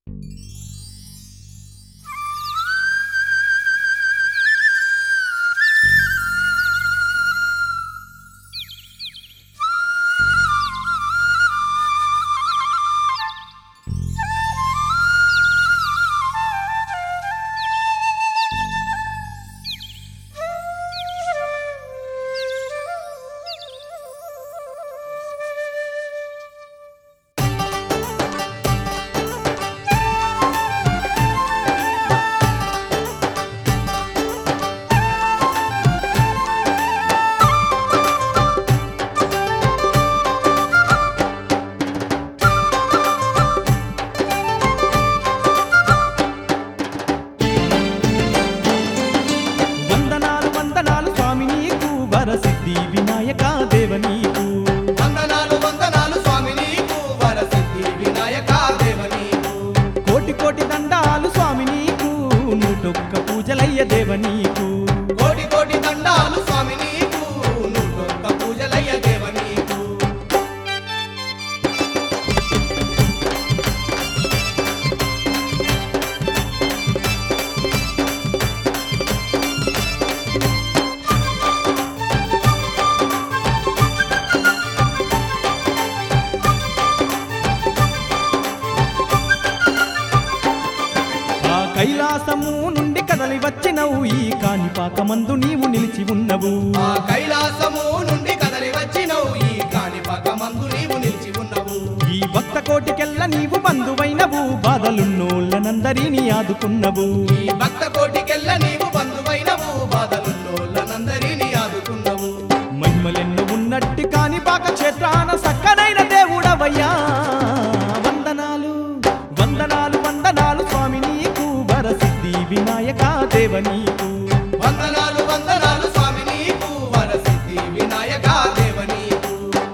వందనాలు వందనాలు స్వామి నీకు వరసిద్ధి వినాయక దేవ నీకు వందనాలు వందనాలు స్వామి నీకు వరసిద్ధి వినాయక దేవ నీకు కోటి కోటి దండాలు స్వామి నీకు నూటొక్క పూజలయ్య దేవ నీకు కోటి కోటి దండాలు స్వామి నీకు నూటొక్క పూజలయ్య దేవ నీకు ఆ కైలాసము నుండి కదలి వచ్చినవు ఈ కాణిపాకమందు నీవు నిలిచి ఉన్నవు ఆ కైలాసము నుండి కదలి వచ్చినవు ఈ కాణిపాక మందు నీవు నిలిచి ఉన్నవు ఈ భక్త కోటికెల్ల నీవు బంధువైనవు బాధలున్నోళ్ళనందరినీ ఆదుకున్నవు ఈ భక్త కోటికెల్ల నీవు బంధువైనవు బాధలున్నోళ్ళనందరినీ ఆదుకున్నవు మహిమలెన్ను ఉన్నట్టి కాణిపాక క్షేత్రాన సక్కనైన దేవుడవయ్యా వందనాలు వందనాలు వందనాలు స్వామి నీకు వరసిద్ధి వినాయక దేవ నీకు వందనాలు వందనాలు స్వామి నీకు వరసిద్ధి వినాయక దేవ నీకు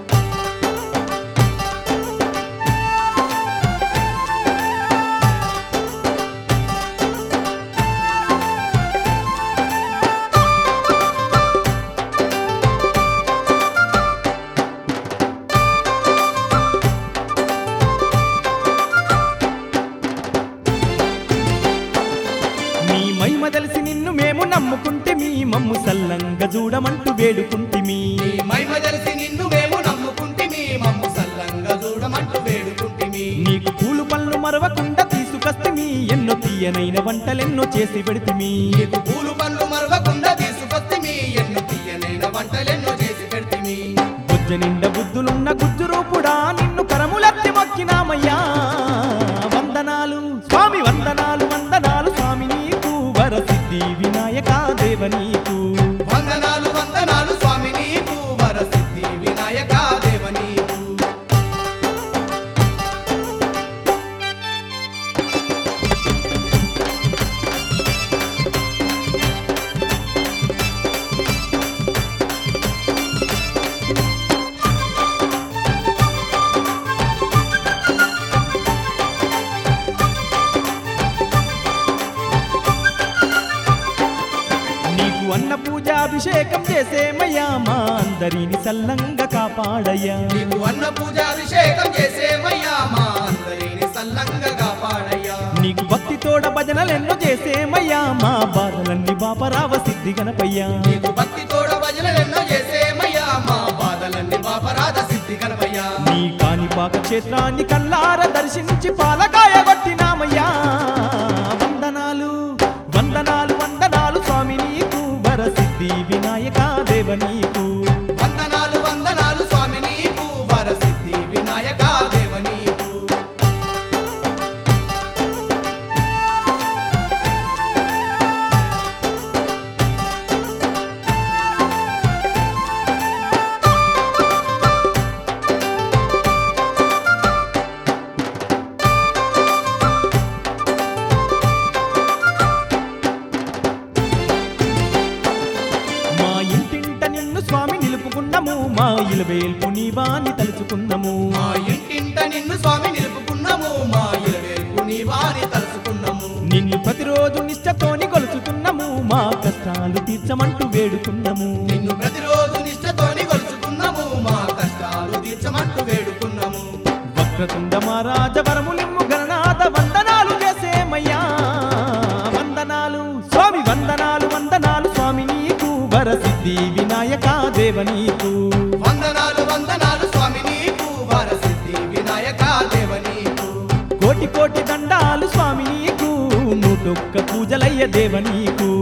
నీ మహిమ తెలిసి నిన్ను మేము నమ్ముకుంటే మీ మమ్ము సల్లంగా చూడమంటూ వేడుకుంటిమి నీ మహిమ తెలిసి నిన్ను మేము నమ్ముకుంటిమి మమ్ము సల్లంగా చూడమంటూ వేడుకుంటిమి నీకు పూలు పళ్ళు మరవకుండా తీసుకొస్తిమి ఎన్నో తీయనైన వంటలెన్నో చేసి పెడితిమి నీకు పూలు పండ్లు మరవకుండా తీసుకొస్తిమి ఎన్నో తీయనైన వంటలెన్నో చేసి పెడితిమి బుజ్జ నిండ బుద్ధులున్న గుజ్జు రూపుడా నిన్ను కరములెత్తి మొక్కినామయ్యా వందనాలు స్వామి వందనాలు వందనాలు స్వామి నీకు వరసిద్ధి వినాయక దేవ నీకు వందనాలు వందనాలు స్వామి నీకు వరసిద్ధి వినాయక దేవ నీకు నీకు అన్న పూజ అభిషేకం చేసేమయ్యా మా అందరిని సల్లంగా కాపాడయ్యా నీకు అన్న పూజాభిషేకం చేసేమయ్యా మా అందరిని సల్లంగా కాపాడయ్యా నీకు భక్తి తోడ భజనలెన్నో చేసేమయ్యా మా బాధలన్నీ బాపరావ సిద్ధి గణపయ్యా నీకు భక్తి తోడ భజనలెన్నో చేసేమయ్యా మా బాధలన్నీ పాపరాధ సిద్ధి కనపయ్యా నీ కాణిపాక క్షేత్రాన్ని కల్లార దర్శించి పాలకాయ కొట్టినామయ్యా వందనాలు వందనాలు వందనాలు స్వామి నీకు వరసిద్ధి వినాయక దేవ నీకు వందనాలు వందనాలు స్వామి నీకు వరసిద్ధి వినాయక దేవ నీకు మా ఇంటింట నిన్ను స్వామి నిలుపుకున్నాము మా ఇలవేల్పు నీ వాణ్ణి తలుచుకున్నాము మా ఇంటింట నిన్ను స్వామి నిలుపుకున్నాము మా ఇలవేల్పు నీ వారి తలుసుకున్నాము నిన్ను ప్రతిరోజు నిష్టతోని కొలుచుతున్నాము మా కష్టాలు తీర్చమంటూ వేడుకున్నాము నిన్ను ప్రతిరోజు నిష్ఠతోని కొలుచుకున్నాము మా కష్టాలు తీర్చమంటూ వేడుకున్నాము వక్రతుండ మహారాజ వరములిమ్ము గణనాథ వందనాలు నీకు వందనాలు వందనాలు స్వామి నీకు వరసిద్ధి వినాయక దేవ నీకు కోటి కోటి దండాలు స్వామి నీకు నూటొక్క పూజలయ్య దేవ నీకు